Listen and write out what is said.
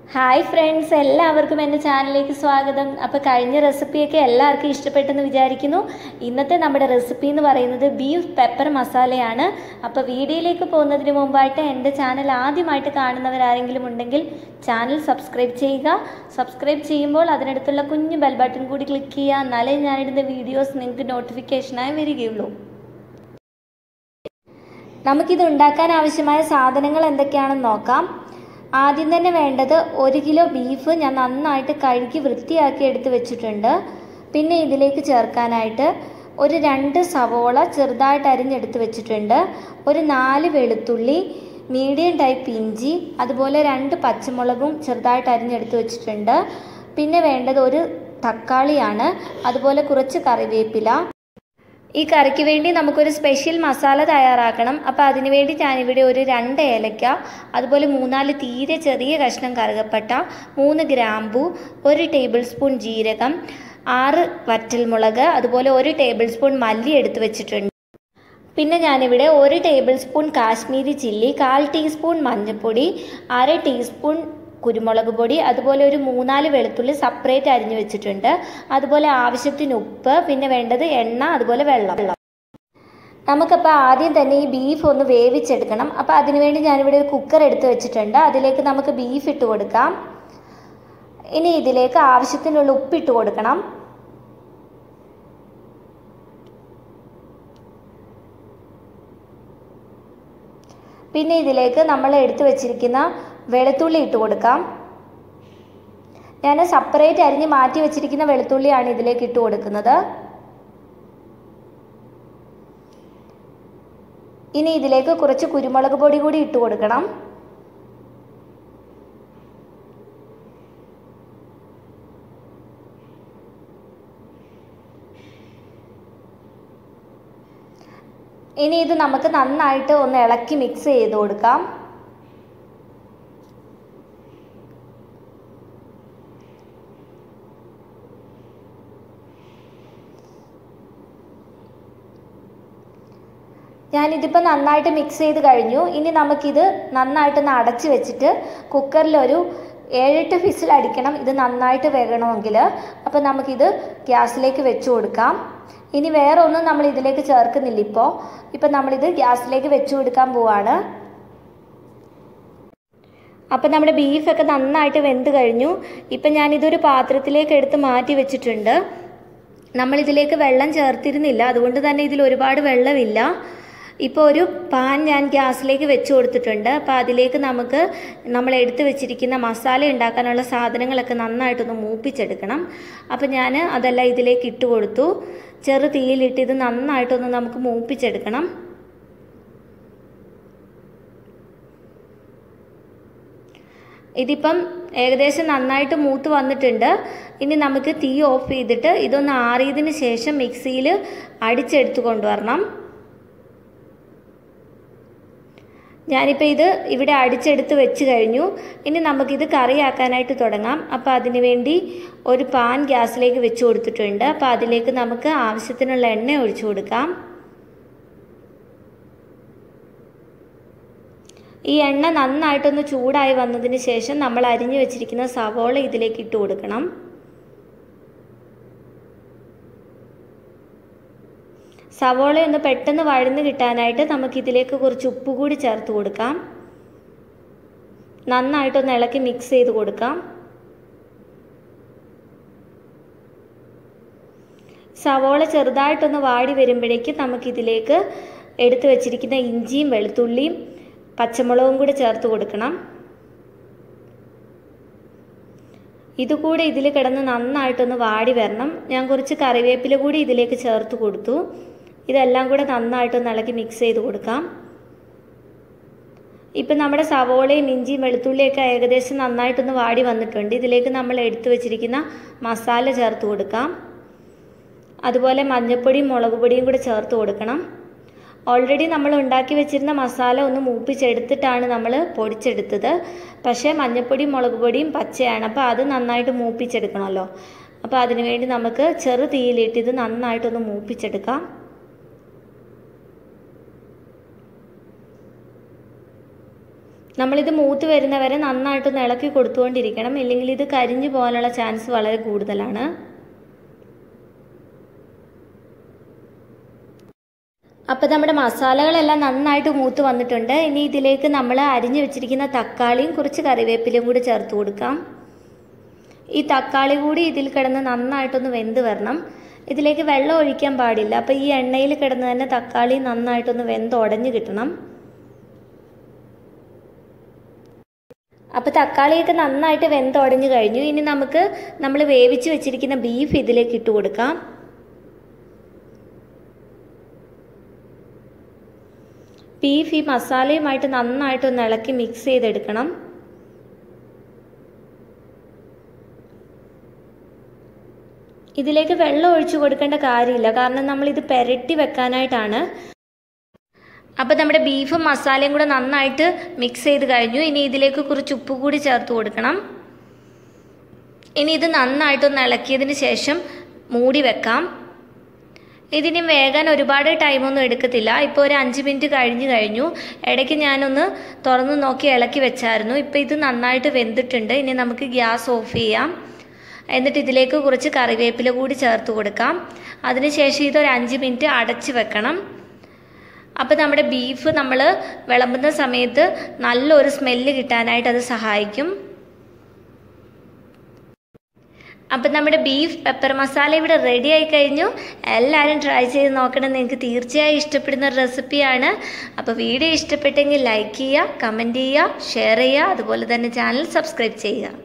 hi friends എല്ലാവർക്കും എൻ്റെ ചാനലിലേക്ക് സ്വാഗതം അപ്പോൾ കഴിഞ്ഞ റെസിപ്പിയൊക്കെ എല്ലാവർക്കും ഇഷ്ടപ്പെട്ടെന്ന് വിചാരിക്കുന്നു ഇന്നത്തെ നമ്മുടെ റെസിപ്പി എന്ന് പറയുന്നത് ബീഫ് പെപ്പർ മസാലയാണ് അപ്പോൾ വീഡിയോയിലേക്ക് പോകുന്നതിന് മുമ്പായിട്ട് എൻ്റെ ചാനൽ ആദ്യമായിട്ട് കാണുന്നവരാരെങ്കിലും ഉണ്ടെങ്കിൽ ചാനൽ സബ്സ്ക്രൈബ് ചെയ്യുക സബ്സ്ക്രൈബ് ചെയ്യുമ്പോൾ അതിനടുത്തുള്ള കുഞ്ഞു ബെൽ ബട്ടൺ കൂടി ക്ലിക്ക് ചെയ്യുക എന്നാലേ ഞാനിടുന്ന വീഡിയോസ് നിങ്ങൾക്ക് നോട്ടിഫിക്കേഷനായി വരികയുള്ളൂ നമുക്കിത് ഉണ്ടാക്കാൻ ആവശ്യമായ സാധനങ്ങൾ എന്തൊക്കെയാണെന്ന് നോക്കാം ആദ്യം തന്നെ വേണ്ടത് ഒരു കിലോ ബീഫ് ഞാൻ നന്നായിട്ട് കഴുകി വൃത്തിയാക്കി എടുത്ത് വെച്ചിട്ടുണ്ട് പിന്നെ ഇതിലേക്ക് ചേർക്കാനായിട്ട് ഒരു രണ്ട് സവോള ചെറുതായിട്ട് അരിഞ്ഞെടുത്ത് വെച്ചിട്ടുണ്ട് ഒരു നാല് വെളുത്തുള്ളി മീഡിയം ടൈപ്പ് ഇഞ്ചി അതുപോലെ രണ്ട് പച്ചമുളകും ചെറുതായിട്ട് അരിഞ്ഞെടുത്ത് വെച്ചിട്ടുണ്ട് പിന്നെ വേണ്ടത് ഒരു തക്കാളിയാണ് അതുപോലെ കുറച്ച് കറിവേപ്പില ഈ കറിക്ക് വേണ്ടി നമുക്കൊരു സ്പെഷ്യൽ മസാല തയ്യാറാക്കണം അപ്പോൾ അതിനുവേണ്ടി ഞാനിവിടെ ഒരു രണ്ട് ഏലക്ക അതുപോലെ മൂന്നാല് തീരെ ചെറിയ കഷ്ണം കറുകപ്പട്ട മൂന്ന് ഗ്രാമ്പു ഒരു ടേബിൾ സ്പൂൺ ജീരകം ആറ് വറ്റൽമുളക് അതുപോലെ ഒരു ടേബിൾ സ്പൂൺ മല്ലി എടുത്ത് വെച്ചിട്ടുണ്ട് പിന്നെ ഞാനിവിടെ ഒരു ടേബിൾ സ്പൂൺ കാശ്മീരി ചില്ലി കാൽ ടീസ്പൂൺ മഞ്ഞൾപ്പൊടി അര ടീസ്പൂൺ കുരുമുളക് പൊടി അതുപോലെ ഒരു മൂന്നാല് വെളുത്തുള്ളി സെപ്പറേറ്റ് അരിഞ്ഞു വെച്ചിട്ടുണ്ട് അതുപോലെ ആവശ്യത്തിന് ഉപ്പ് പിന്നെ വേണ്ടത് എണ്ണ അതുപോലെ വെള്ളം നമുക്കപ്പോൾ ആദ്യം തന്നെ ഈ ബീഫ് ഒന്ന് വേവിച്ചെടുക്കണം അപ്പോൾ അതിനുവേണ്ടി ഞാനിവിടെ ഒരു കുക്കർ എടുത്ത് വെച്ചിട്ടുണ്ട് അതിലേക്ക് നമുക്ക് ബീഫ് ഇട്ട് കൊടുക്കാം ഇനി ഇതിലേക്ക് ആവശ്യത്തിനുള്ള ഉപ്പിട്ട് കൊടുക്കണം പിന്നെ ഇതിലേക്ക് നമ്മൾ എടുത്തു വെച്ചിരിക്കുന്ന വെളുത്തുള്ളി ഇട്ട് കൊടുക്കാം ഞാൻ സെപ്പറേറ്റ് അരിഞ്ഞ് മാറ്റി വെച്ചിരിക്കുന്ന വെളുത്തുള്ളിയാണ് ഇതിലേക്ക് ഇട്ട് കൊടുക്കുന്നത് ഇനി ഇതിലേക്ക് കുറച്ച് കുരുമുളക് പൊടി കൂടി ഇട്ട് കൊടുക്കണം ഇനി ഇത് നമുക്ക് നന്നായിട്ട് ഒന്ന് ഇളക്കി മിക്സ് ചെയ്ത് കൊടുക്കാം ഞാനിതിപ്പോൾ നന്നായിട്ട് മിക്സ് ചെയ്ത് കഴിഞ്ഞു ഇനി നമുക്കിത് നന്നായിട്ടൊന്ന് അടച്ച് വെച്ചിട്ട് കുക്കറിലൊരു ഏഴെട്ട് ഫിസിൽ അടിക്കണം ഇത് നന്നായിട്ട് വേകണമെങ്കിൽ അപ്പോൾ നമുക്കിത് ഗ്യാസിലേക്ക് വെച്ച് കൊടുക്കാം ഇനി വേറെ ഒന്നും നമ്മൾ ഇതിലേക്ക് ചേർക്കുന്നില്ല ഇപ്പോൾ ഇപ്പം നമ്മളിത് ഗ്യാസിലേക്ക് വെച്ച് കൊടുക്കാൻ പോവാണ് അപ്പം നമ്മുടെ ബീഫൊക്കെ നന്നായിട്ട് വെന്ത് കഴിഞ്ഞു ഇപ്പം ഞാനിതൊരു പാത്രത്തിലേക്ക് എടുത്ത് മാറ്റി വെച്ചിട്ടുണ്ട് നമ്മളിതിലേക്ക് വെള്ളം ചേർത്തിരുന്നില്ല അതുകൊണ്ട് തന്നെ ഇതിൽ ഒരുപാട് വെള്ളമില്ല ഇപ്പോൾ ഒരു പാൻ ഞാൻ ഗ്യാസിലേക്ക് വെച്ച് കൊടുത്തിട്ടുണ്ട് അപ്പോൾ അതിലേക്ക് നമുക്ക് നമ്മൾ എടുത്ത് വെച്ചിരിക്കുന്ന മസാല ഉണ്ടാക്കാനുള്ള സാധനങ്ങളൊക്കെ നന്നായിട്ടൊന്ന് മൂപ്പിച്ചെടുക്കണം അപ്പോൾ ഞാൻ അതെല്ലാം ഇതിലേക്ക് ഇട്ട് കൊടുത്തു ചെറു തീയിലിട്ട് ഇത് നന്നായിട്ടൊന്ന് നമുക്ക് മൂപ്പിച്ചെടുക്കണം ഇതിപ്പം ഏകദേശം നന്നായിട്ട് മൂത്ത് വന്നിട്ടുണ്ട് ഇനി നമുക്ക് തീ ഓഫ് ചെയ്തിട്ട് ഇതൊന്ന് ആറിയതിന് ശേഷം മിക്സിയിൽ അടിച്ചെടുത്ത് കൊണ്ടുവരണം ഞാനിപ്പോൾ ഇത് ഇവിടെ അടിച്ചെടുത്ത് വെച്ച് കഴിഞ്ഞു ഇനി നമുക്കിത് കറിയാക്കാനായിട്ട് തുടങ്ങാം അപ്പോൾ അതിന് വേണ്ടി ഒരു പാൻ ഗ്യാസിലേക്ക് വെച്ച് കൊടുത്തിട്ടുണ്ട് അപ്പോൾ അതിലേക്ക് നമുക്ക് ആവശ്യത്തിനുള്ള എണ്ണ ഒഴിച്ചു കൊടുക്കാം ഈ എണ്ണ നന്നായിട്ടൊന്ന് ചൂടായി വന്നതിന് ശേഷം നമ്മൾ അരിഞ്ഞു വെച്ചിരിക്കുന്ന സവോള ഇതിലേക്ക് ഇട്ട് കൊടുക്കണം സവോള ഒന്ന് പെട്ടെന്ന് വഴന്ന് കിട്ടാനായിട്ട് നമുക്ക് ഇതിലേക്ക് കുറച്ച് ഉപ്പ് കൂടി ചേർത്ത് കൊടുക്കാം നന്നായിട്ടൊന്ന് ഇളക്കി മിക്സ് ചെയ്ത് കൊടുക്കാം സവോള ചെറുതായിട്ടൊന്ന് വാടി വരുമ്പോഴേക്കും നമുക്കിതിലേക്ക് എടുത്തു വെച്ചിരിക്കുന്ന ഇഞ്ചിയും വെളുത്തുള്ളിയും പച്ചമുളകും കൂടി ചേർത്ത് കൊടുക്കണം ഇതുകൂടെ ഇതിൽ കിടന്ന് നന്നായിട്ടൊന്ന് വാടി വരണം ഞാൻ കുറച്ച് കറിവേപ്പില കൂടി ഇതിലേക്ക് ചേർത്ത് കൊടുത്തു ഇതെല്ലാം കൂടെ നന്നായിട്ടൊന്ന് ഇളക്കി മിക്സ് ചെയ്ത് കൊടുക്കാം ഇപ്പം നമ്മുടെ സവോളയും ഇഞ്ചിയും വെളുത്തുള്ളിയൊക്കെ ഏകദേശം നന്നായിട്ടൊന്ന് വാടി വന്നിട്ടുണ്ട് ഇതിലേക്ക് നമ്മൾ എടുത്തു വെച്ചിരിക്കുന്ന മസാല ചേർത്ത് കൊടുക്കാം അതുപോലെ മഞ്ഞൾപ്പൊടിയും മുളക് പൊടിയും കൂടെ ചേർത്ത് കൊടുക്കണം ഓൾറെഡി നമ്മൾ ഉണ്ടാക്കി വെച്ചിരുന്ന മസാല ഒന്ന് മൂപ്പിച്ചെടുത്തിട്ടാണ് നമ്മൾ പൊടിച്ചെടുത്തത് പക്ഷേ മഞ്ഞൾപ്പൊടിയും മുളക് പൊടിയും പച്ചയാണ് അപ്പോൾ അത് നന്നായിട്ട് മൂപ്പിച്ചെടുക്കണമല്ലോ അപ്പോൾ അതിനുവേണ്ടി നമുക്ക് ചെറു തീയിലിട്ട് ഇത് നന്നായിട്ടൊന്ന് മൂപ്പിച്ചെടുക്കാം നമ്മളിത് മൂത്ത് വരുന്നവരെ നന്നായിട്ടൊന്ന് ഇളക്കി കൊടുത്തുകൊണ്ടിരിക്കണം ഇല്ലെങ്കിൽ ഇത് കരിഞ്ഞു പോകാനുള്ള ചാൻസ് വളരെ കൂടുതലാണ് അപ്പോൾ നമ്മുടെ മസാലകളെല്ലാം നന്നായിട്ട് മൂത്ത് വന്നിട്ടുണ്ട് ഇനി ഇതിലേക്ക് നമ്മൾ അരിഞ്ഞു വെച്ചിരിക്കുന്ന തക്കാളിയും കുറച്ച് കറിവേപ്പിലയും കൂടി ചേർത്ത് കൊടുക്കാം ഈ തക്കാളി കൂടി ഇതിൽ കിടന്ന് നന്നായിട്ടൊന്ന് വെന്ത് വരണം ഇതിലേക്ക് വെള്ളം ഒഴിക്കാൻ പാടില്ല അപ്പോൾ ഈ എണ്ണയിൽ കിടന്ന് തന്നെ തക്കാളി നന്നായിട്ടൊന്ന് വെന്ത് ഉടഞ്ഞു കിട്ടണം അപ്പോൾ തക്കാളിയൊക്കെ നന്നായിട്ട് വെന്തുടഞ്ഞു കഴിഞ്ഞു ഇനി നമുക്ക് നമ്മൾ വേവിച്ച് വെച്ചിരിക്കുന്ന ബീഫ് ഇതിലേക്ക് ഇട്ട് കൊടുക്കാം ബീഫ് ഈ മസാലയുമായിട്ട് നന്നായിട്ടൊന്ന് ഇളക്കി മിക്സ് ചെയ്തെടുക്കണം ഇതിലേക്ക് വെള്ളം ഒഴിച്ചു കൊടുക്കേണ്ട കാര്യമില്ല കാരണം നമ്മൾ ഇത് പെരട്ടി വെക്കാനായിട്ടാണ് അപ്പോൾ നമ്മുടെ ബീഫും മസാലയും കൂടെ നന്നായിട്ട് മിക്സ് ചെയ്ത് കഴിഞ്ഞു ഇനി ഇതിലേക്ക് കുറച്ച് ഉപ്പ് കൂടി ചേർത്ത് കൊടുക്കണം ഇനി ഇത് നന്നായിട്ടൊന്ന് ഇളക്കിയതിന് ശേഷം മൂടി വെക്കാം ഇതിനി വേകാൻ ഒരുപാട് ടൈമൊന്നും എടുക്കത്തില്ല ഇപ്പോൾ ഒരു അഞ്ച് മിനിറ്റ് കഴിഞ്ഞ് കഴിഞ്ഞു ഇടയ്ക്ക് ഞാനൊന്ന് തുറന്ന് നോക്കി ഇളക്കി വെച്ചായിരുന്നു ഇപ്പോൾ ഇത് നന്നായിട്ട് വെന്തിട്ടുണ്ട് ഇനി നമുക്ക് ഗ്യാസ് ഓഫ് ചെയ്യാം എന്നിട്ട് ഇതിലേക്ക് കുറച്ച് കറിവേപ്പില കൂടി ചേർത്ത് കൊടുക്കാം അതിനുശേഷം ഇതൊരു അഞ്ച് മിനിറ്റ് അടച്ച് വെക്കണം അപ്പോൾ നമ്മുടെ ബീഫ് നമ്മൾ വിളമ്പുന്ന സമയത്ത് നല്ലൊരു സ്മെല്ല് കിട്ടാനായിട്ട് അത് സഹായിക്കും അപ്പം നമ്മുടെ ബീഫ് പെപ്പർ മസാല ഇവിടെ റെഡി ആയി കഴിഞ്ഞു എല്ലാവരും ട്രൈ ചെയ്ത് നോക്കണം നിങ്ങൾക്ക് തീർച്ചയായും ഇഷ്ടപ്പെടുന്ന ഒരു റെസിപ്പിയാണ് അപ്പോൾ വീഡിയോ ഇഷ്ടപ്പെട്ടെങ്കിൽ ലൈക്ക് ചെയ്യുക കമൻറ്റ് ചെയ്യുക ഷെയർ ചെയ്യുക അതുപോലെ തന്നെ ചാനൽ സബ്സ്ക്രൈബ് ചെയ്യുക